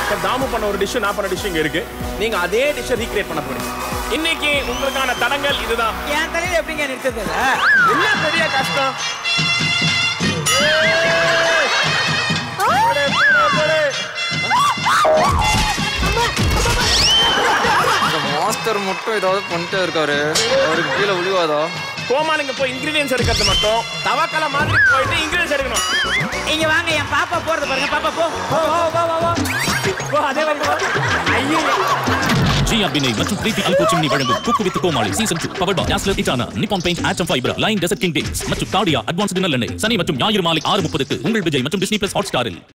இப்போ தாமு பண்ண ஒரு டிஷ் நான் பண்ண டிஷ் இங்க இருக்கு நீங்க அதே டிஷ்ஷை ரீக்ரியேட் பண்ண போறீங்க இன்னைக்கு உங்களுக்கான தடங்கள் இதுதான் என் தலையில எப்படிங்க நிறுத்தது என்ன பெரிய கஷ்டம் இந்த மாஸ்டர் மட்டும் ஏதாவது பண்ணிட்டே இருக்காரு அவருக்கு கீழே விழுவாதா கோமாளிங்க போய் இன்கிரீடியன்ஸ் எடுக்கிறது மட்டும் தவக்கலை மாதிரி போயிட்டு இன்கிரீடியன்ஸ் எடுக்கணும் இங்க வாங்க என் பாப்பா போறது பாருங்க பாப்பா போ போ போ போ போ போ போ அதே வந்து போ ஐயோ ஜி அபினை மற்றும் பிரீத்தி அல்கோ சிம்னி வழங்கும் cook with Comali season two power பா யாஸ்லர் இட்டானா நிப்பான் பெயிண்ட் ஆட்டம் fibre line desert king dates மற்றும் காடியா அட்வான்ஸ் டின்னர் எண்ணெய் சனி மற்றும் ஞாயிறு மாலை ஆறு முப்பதுக்கு உங்கள் விஜய் மற்றும் டிஸ்னி பிளஸ் ஹாட் ஸ்டாரில்